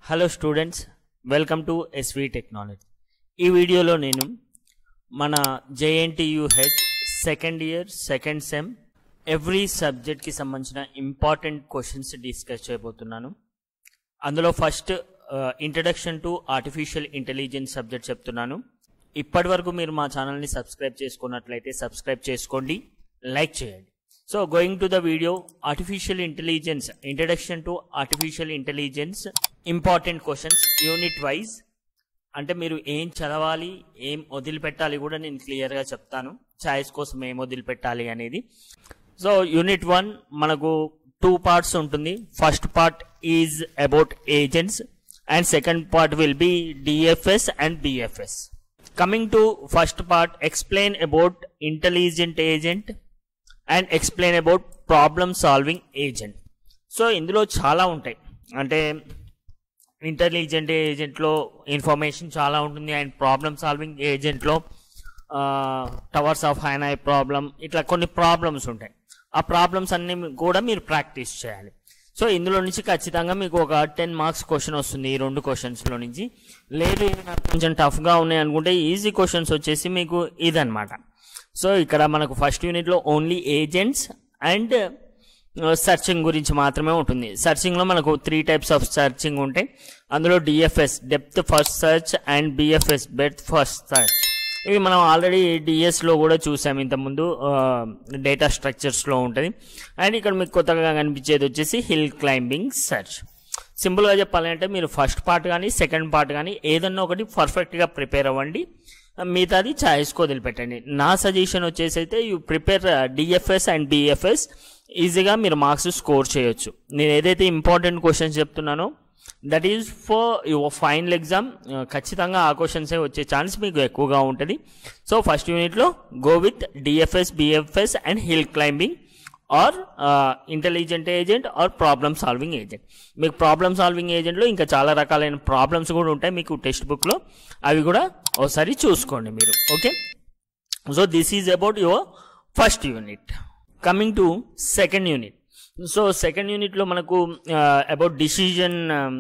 hello students welcome to SV technology ఈ వీడియోలో నేను మన JNTUH second year second sem every సబ్జెక్ట్కి సంబంధించిన ఇంపార్టెంట్ క్వశ్చన్స్ డిస్కస్ చేయబోతున్నాను అందులో first introduction to artificial intelligence subject చెప్తున్నాను ఇప్పటి వరకు మీరు మా ఛానల్ని సబ్స్క్రైబ్ చేసుకున్నట్లయితే సబ్స్క్రైబ్ చేసుకోండి లైక్ చేయండి so going to the video artificial intelligence introduction to artificial intelligence important questions unit wise అంటే మీరు ఏం చదవాలి ఏం వదిలిపెట్టాలి కూడా నేను క్లియర్గా చెప్తాను ఛాయిస్ కోసం ఏం వదిలిపెట్టాలి అనేది సో యూనిట్ వన్ మనకు టూ పార్ట్స్ ఉంటుంది first part is about agents and second part will be DFS and BFS coming to first part explain about intelligent agent and explain about problem solving agent so ఇందులో చాలా ఉంటాయి అంటే intelligent ఏజెంట్లో information చాలా ఉంటుంది and problem solving ఏజెంట్లో towers of Hanoi problem ఇట్లా కొన్ని ప్రాబ్లమ్స్ ఉంటాయి ఆ ప్రాబ్లమ్స్ అన్ని కూడా మీరు ప్రాక్టీస్ చేయాలి సో ఇందులో నుంచి ఖచ్చితంగా మీకు ఒక టెన్ మార్క్స్ క్వశ్చన్ వస్తుంది ఈ రెండు క్వశ్చన్స్లో నుంచి లేదు ఇవి నాకు కొంచెం టఫ్గా ఉన్నాయి అనుకుంటే ఈజీ క్వశ్చన్స్ వచ్చేసి మీకు ఇదనమాట సో ఇక్కడ మనకు ఫస్ట్ యూనిట్లో ఓన్లీ ఏజెంట్స్ అండ్ సర్చింగ్ గురించి మాత్రమే ఉంటుంది సర్చింగ్లో మనకు త్రీ టైప్స్ ఆఫ్ సర్చింగ్ ఉంటాయి అందులో DFS depth first search and BFS breadth first search ఇవి మనం ఆల్రెడీ డిఎస్లో కూడా చూసాం ఇంతకుముందు డేటా స్ట్రక్చర్స్లో ఉంటుంది అండ్ ఇక్కడ మీకు కొత్తగా కనిపించేది వచ్చేసి హిల్ క్లైంబింగ్ సర్చ్ సింపుల్గా చెప్పాలంటే మీరు ఫస్ట్ పార్ట్ కానీ సెకండ్ పార్ట్ కానీ ఏదన్నా ఒకటి పర్ఫెక్ట్గా ప్రిపేర్ అవ్వండి మిగతాది ఛాయిస్కి వదిలిపెట్టండి నా సజెషన్ వచ్చేసి అయితే you prepare DFS and BFS ఈజీగా మీరు మార్క్స్ స్కోర్ చేయొచ్చు నేను ఏదైతే ఇంపార్టెంట్ క్వశ్చన్స్ చెప్తున్నానో that is for your final exam ఖచ్చితంగా ఆ క్వశ్చన్సే వచ్చే ఛాన్స్ మీకు ఎక్కువగా ఉంటుంది సో ఫస్ట్ యూనిట్లో go with DFS BFS and hill climbing or intelligent agent or problem solving agent మీకు ప్రాబ్లమ్ సాల్వింగ్ ఏజెంట్లో ఇంకా చాలా రకాలైన ప్రాబ్లమ్స్ కూడా ఉంటాయి మీకు టెక్స్ట్ బుక్లో అవి కూడా ఒకసారి చూసుకోండి మీరు okay so this is about your first unit coming to second unit so second యూనిట్లో మనకు about decision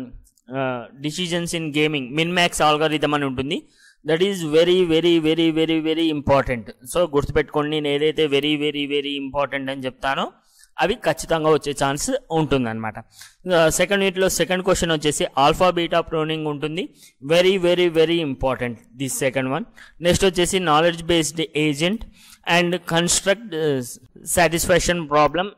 decisions in gaming min max algorithm అని ఉంటుంది that is very very very very very important so గుర్తుపెట్టుకోండి నేను ఏదైతే very very very important అని చెప్తానో అవి ఖచ్చితంగా వచ్చే ఛాన్స్ ఉంటుందన్నమాట సెకండ్ యూనిట్లో సెకండ్ క్వశ్చన్ వచ్చేసి ఆల్ఫా బీటా ప్రోనింగ్ ఉంటుంది very very very important this second one next వచ్చేసి knowledge based agent and construct satisfaction problem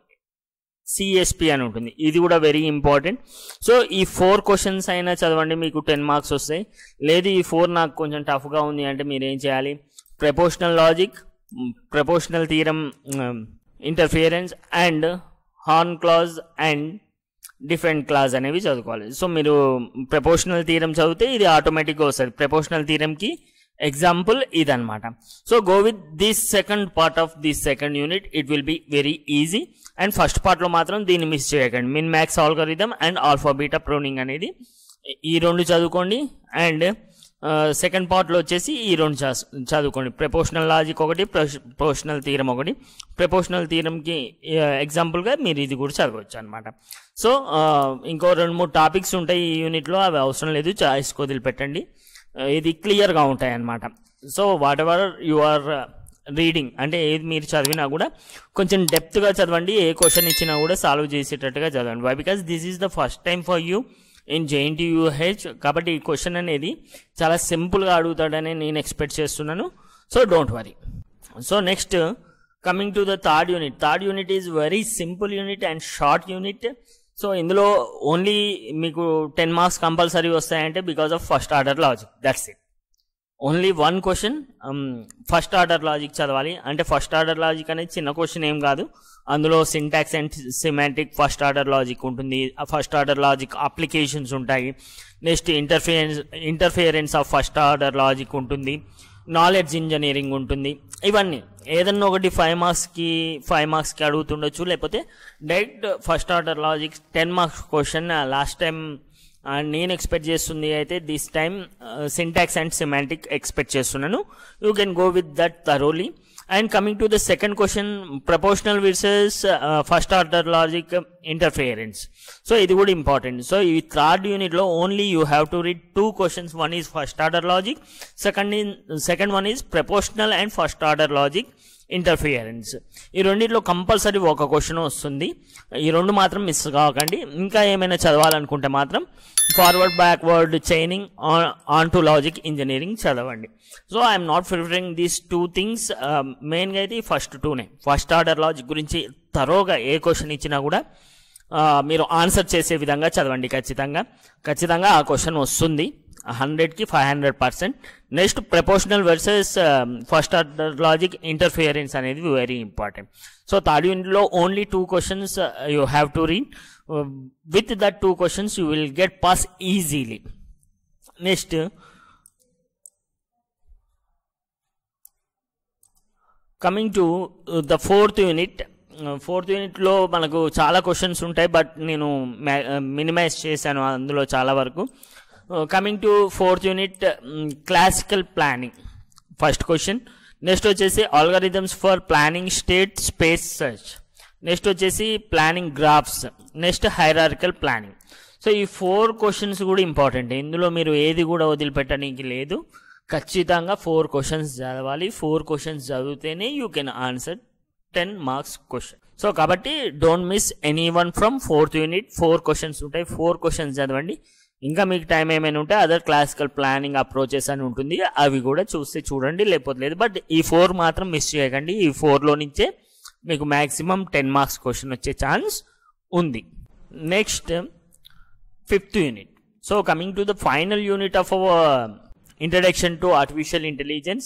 CSP అని ఉంటుంది ఇది కూడా వెరీ ఇంపార్టెంట్ సో ఈ ఫోర్ క్వశ్చన్స్ అయినా చదవండి మీకు టెన్ మార్క్స్ వస్తాయి లేదు ఈ ఫోర్ నాకు కొంచెం టఫ్గా ఉంది అంటే మీరు ఏం చేయాలి proportional logic proportional theorem interference and horn clause and different clause అనేవి చదువుకోవాలి సో మీరు ప్రపోర్షనల్ థీరం చదివితే ఇది ఆటోమేటిక్గా వస్తుంది ప్రపోర్షనల్ థీరంకి ఎగ్జాంపుల్ ఇదనమాట so go with this second part of this second unit it will be very easy and first పార్ట్లో మాత్రం దీన్ని మిస్ చేయకండి min max algorithm and alpha beta pruning అనేది ఈ రెండు చదువుకోండి అండ్ సెకండ్ పార్ట్లో వచ్చేసి ఈ రెండు చదువుకోండి ప్రపోర్షనల్ లాజిక్ ఒకటి ప్రపోర్షనల్ తీరం ఒకటి ప్రపోర్షనల్ తీరంకి ఎగ్జాంపుల్గా మీరు ఇది కూడా చదవచ్చు అనమాట సో ఇంకో రెండు మూడు టాపిక్స్ ఉంటాయి ఈ యూనిట్లో అవి అవసరం లేదు చాయిస్కి వదిలిపెట్టండి ఇది క్లియర్గా ఉంటాయి అన్నమాట so whatever you are reading అంటే ఏది మీరు చదివినా కూడా కొంచెం డెప్త్గా చదవండి ఏ క్వశ్చన్ ఇచ్చినా కూడా సాల్వ్ చేసేటట్టుగా చదవండి why because this is the first time for you in JNTUH కాబట్టి ఈ క్వశ్చన్ అనేది చాలా సింపుల్గా అడుగుతాడని నేను ఎక్స్పెక్ట్ చేస్తున్నాను so don't worry so next coming to the third unit third unit is very simple unit and short unit so ఇందులో only మీకు ten marks compulsory వస్తాయంటే because of first order logic that's it only one question first order logic చదవాలి అంటే first order logic అనేది చిన్న question ఏం కాదు అందులో syntax and semantic first order logic ఉంటుంది ఆ ఫస్ట్ ఆర్డర్ లాజిక్ అప్లికేషన్స్ ఉంటాయి next interference interference of first order logic ఉంటుంది నాలెడ్జ్ ఇంజనీరింగ్ ఉంటుంది ఇవన్నీ ఏదన్నా ఒకటి ఫైవ్ మార్క్స్కి ఫైవ్ మార్క్స్కి అడుగుతుండొచ్చు లేకపోతే direct first order logic ten marks question last time నేను ఎక్స్పెక్ట్ చేస్తుంది అయితే this time syntax and semantic expect చేస్తున్నాను you can go with that thoroughly and coming to the second question proportional versus first order logic interference so ఇది కూడా important so ఈ third యూనిట్లో only you have to read two questions one is first order logic second second one is proportional and first order logic interference ఈ రెండిట్లో compulsory ఒక question వస్తుంది ఈ రెండు మాత్రం మిస్ కాకండి ఇంకా ఏమైనా చదవాలనుకుంటే మాత్రం forward backward chaining ontological engineering చదవండి so I'm not preferring these two things మెయిన్గా అయితే ఫస్ట్ టూనే ఫస్ట్ ఆర్డర్ లాజిక్ గురించి తరోగా ఏ క్వశ్చన్ ఇచ్చినా కూడా ఆ, మీరు ఆన్సర్ చేసే విధంగా చదవండి ఖచ్చితంగా ఖచ్చితంగా ఆ క్వశ్చన్ వస్తుంది హండ్రెడ్కి five hundred percent next proportional versus first order logic interference అనేది వెరీ ఇంపార్టెంట్ సో థర్డ్ యూనిట్లో only two questions you have to read with that two questions you will get pass easily next coming to the fourth unit fourth యూనిట్లో మనకు చాలా questions ఉంటాయి but నేను minimise చేశాను అందులో చాలా వరకు coming to fourth unit classical planning first question next వచ్చేసి algorithms for planning state space search next వచ్చేసి planning graphs next hierarchical planning so ఈ ఫోర్ క్వశ్చన్స్ కూడా ఇంపార్టెంట్ ఇందులో మీరు ఏది కూడా వదిలిపెట్టడానికి లేదు ఖచ్చితంగా ఫోర్ క్వశ్చన్స్ చదవాలి ఫోర్ క్వశ్చన్స్ చదివితేనే you can answer ten marks question so కాబట్టి don't miss any one from fourth unit four questions ఉంటాయి ఫోర్ క్వశ్చన్స్ చదవండి ఇంకా మీకు టైం ఏమైనా ఉంటే అదర్ క్లాసికల్ ప్లానింగ్ అప్రోచెస్ అని ఉంటుంది అవి కూడా చూస్తే చూడండి లేకపోతే లేదు బట్ ఈ ఫోర్ మాత్రం మిస్ చేయకండి ఈ ఫోర్లో నుంచే మీకు మ్యాక్సిమం టెన్ మార్క్స్ క్వశ్చన్ వచ్చే ఛాన్స్ ఉంది next fifth unit so coming to the final unit of our introduction to artificial intelligence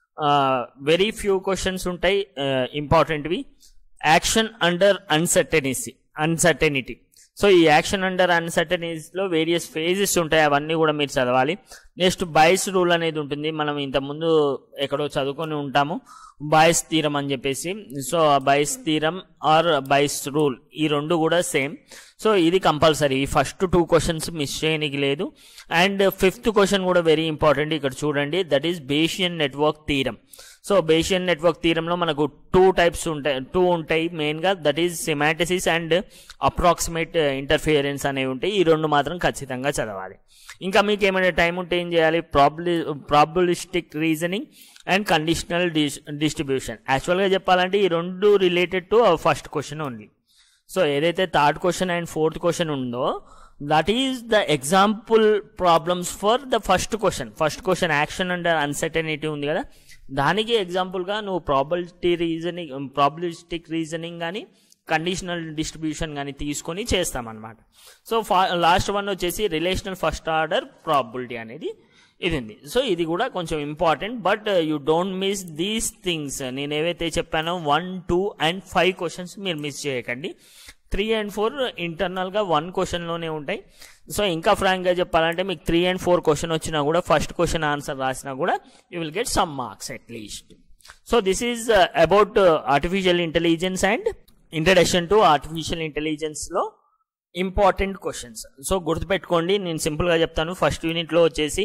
very few questions ఉంటాయి ఇంపార్టెంట్వి action under uncertainty uncertainty so ఈ యాక్షన్ అండర్ అన్సర్టెనిటీస్లో వేరియస్ ఫేజెస్ ఉంటాయి అవన్నీ కూడా మీరు చదవాలి నెక్స్ట్ బైస్ రూల్ అనేది ఉంటుంది మనం ఇంతకుముందు ఎక్కడో చదువుకొని ఉంటాము బాయ్స్ తీరం అని చెప్పేసి సో ఆ బైస్ తీరం ఆర్ బైస్ రూల్ ఈ రెండు కూడా సేమ్ సో ఇది కంపల్సరీ ఈ ఫస్ట్ టూ క్వశ్చన్స్ మిస్ చేయనికి లేదు అండ్ ఫిఫ్త్ క్వశ్చన్ కూడా వెరీ ఇంపార్టెంట్ ఇక్కడ చూడండి that is Bayesian network theorem so Bayesian network తీరంలో మనకు టూ టైప్స్ ఉంటాయి టూ ఉంటాయి మెయిన్గా దట్ ఈస్ సిమాటసిస్ అండ్ అప్రాక్సిమేట్ ఇంటర్ఫియరెన్స్ అనేవి ఉంటాయి ఈ రెండు మాత్రం ఖచ్చితంగా చదవాలి ఇంకా మీకు ఏమైనా టైం ఉంటే ఏం చేయాలి ప్రాబ్లి probabilistic reasoning and conditional distribution యాక్చువల్గా చెప్పాలంటే ఈ రెండు related to first question only so ఏదైతే third question and fourth question ఉందో that is the example problems for the first question first question action and uncertainty ఉంది కదా దానికి ఎగ్జాంపుల్గా నువ్వు ప్రాబిలిటీ రీజనింగ్ ప్రాబిలిస్టిక్ రీజనింగ్ కానీ కండిషనల్ డిస్ట్రిబ్యూషన్ కానీ తీసుకొని చేస్తామన్నమాట సో ఫా లాస్ట్ వన్ వచ్చేసి రిలేషనల్ ఫస్ట్ ఆర్డర్ ప్రాబిలిటీ అనేది ఇది ఉంది సో ఇది కూడా కొంచెం important but you don't miss these things నేను ఏవైతే చెప్పానో one two and five questions మీరు మిస్ చేయకండి త్రీ అండ్ ఫోర్ ఇంటర్నల్గా వన్ క్వశ్చన్లోనే ఉంటాయి సో ఇంకా ఫ్రాంక్గా చెప్పాలంటే మీకు త్రీ అండ్ ఫోర్ క్వశ్చన్ వచ్చినా కూడా ఫస్ట్ క్వశ్చన్ ఆన్సర్ రాసినా కూడా you will get some marks at least so this is about artificial intelligence and introduction to artificial ఇంటెలిజెన్స్లో ఇంపార్టెంట్ క్వశ్చన్స్ సో గుర్తుపెట్టుకోండి నేను సింపుల్గా చెప్తాను ఫస్ట్ యూనిట్లో వచ్చేసి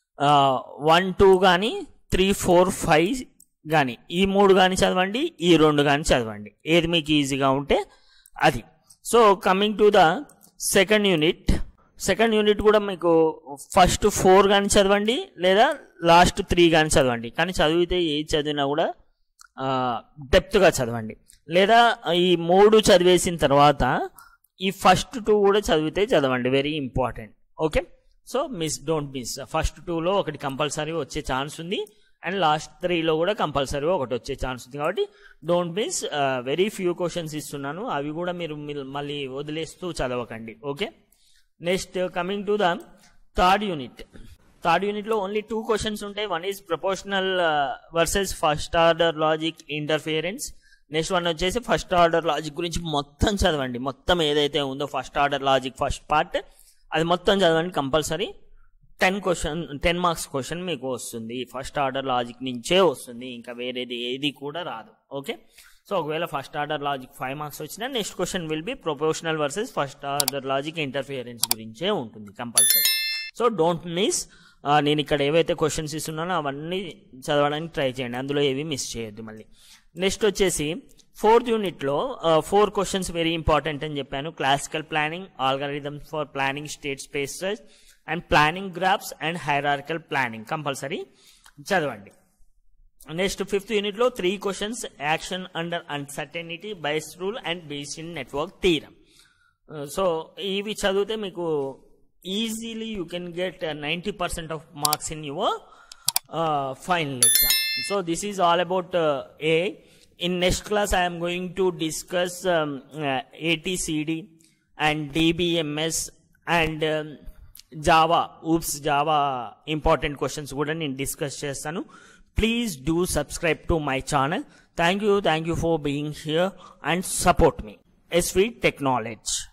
వన్ టూ కానీ త్రీ ఫోర్ ఫైవ్ కానీ ఈ మూడు కానీ చదవండి ఈ రెండు కానీ చదవండి ఏది మీకు ఈజీగా ఉంటే అది so coming to the second unit second unit కూడా మీకు ఫస్ట్ ఫోర్ కానీ చదవండి లేదా లాస్ట్ త్రీ కానీ చదవండి కానీ చదివితే ఏది చదివినా కూడా డెప్త్గా చదవండి లేదా ఈ మూడు చదివేసిన తర్వాత ఈ ఫస్ట్ టూ కూడా చదివితే చదవండి very important okay so miss don't miss first టూలో ఒకటి కంపల్సరీ వచ్చే ఛాన్స్ ఉంది అండ్ లాస్ట్ త్రీలో కూడా కంపల్సరీ ఒకటి వచ్చే ఛాన్స్ ఉంది కాబట్టి don't miss very few questions ఇస్తున్నాను అవి కూడా మీరు మిల్- మళ్ళీ వదిలేస్తూ చదవకండి okay next coming to the third unit third యూనిట్లో ఓన్లీ టూ క్వశ్చన్స్ ఉంటాయి one is proportional versus first order logic interference next one వచ్చేసి ఫస్ట్ ఆర్డర్ లాజిక్ గురించి మొత్తం చదవండి మొత్తం ఏదైతే ఉందో first order logic first part అది మొత్తం చదవండి compulsory ten question ten marks question మీకు వస్తుంది ఫస్ట్ ఆర్డర్ లాజిక్ నుంచే వస్తుంది ఇంకా వేరేది ఏది కూడా రాదు ఓకే సో ఒకవేళ first order logic five marks వచ్చినా next question will be proportional versus first order logic interference గురించే ఉంటుంది కంపల్సరీ సో డోంట్ మిస్ నేను ఇక్కడ ఏవైతే క్వశ్చన్స్ ఇస్తున్నానో అవన్నీ చదవడానికి ట్రై చేయండి అందులో ఏవి మిస్ చేయొద్దు మళ్ళీ నెక్స్ట్ వచ్చేసి ఫోర్త్ యూనిట్లో ఫోర్ క్వశ్చన్స్ వెరీ ఇంపార్టెంట్ అని చెప్పాను classical planning algorithms for planning state spaces and planning graphs and hierarchical planning compulsory చదవండి నెక్స్ట్ ఫిఫ్త్ యూనిట్లో three questions action under uncertainty Bayes rule and Bayesian network theorem so ఇవి చదివితే మీకు easily you can get ninety percent of marks in your final exam so this is all about a in next class I'm going to discuss ATCD and DBMS and Java OOPs Java important questions కూడా నేను discuss చేస్తాను please do subscribe to my channel thank you thank you for being here and support me SV technology